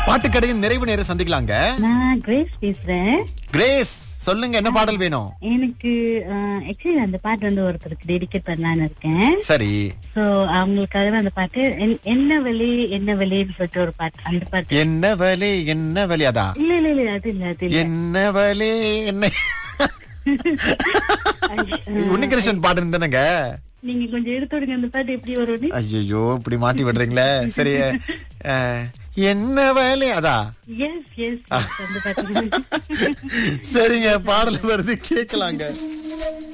பாட்டுக்கடையின் நிறைவு நேரம் சந்திக்கலாங்க நான் கிரேஸ் பேசுறேன் கிரேஸ் சொல்லுங்க என்ன பாடல் வேணும் எனக்கு ஆக்சுவலி அந்த பாட்டு வந்து ஒருத்தருக்கு டெடிகேட் பண்ணலான்னு இருக்கேன் சரி சோ அவங்களுக்காக தான் அந்த பாட்டு என்- என்ன வழி என்ன வழின்னு சொல்லிட்டு ஒரு பாட்டு அந்த பாட்டு என்ன வலி என்ன வலி அதா இல்ல இல்ல இல்ல அது இல்ல அது இல்ல என்ன வலி என்ன உன்னிகிருஷ்ணன் பாட்டு இருந்தனங்க நீங்க கொஞ்சம் எடுத்து விடுங்க அந்த பாட்டு எப்படி வரும்னு ஐயோ இப்படி மாட்டி விடுறீங்களே சரி அஹ், என்ன வேலை அதா எஸ் எஸ் அந்த பாட்டு சரிங்க பாடல் வருது கேட்கலாங்க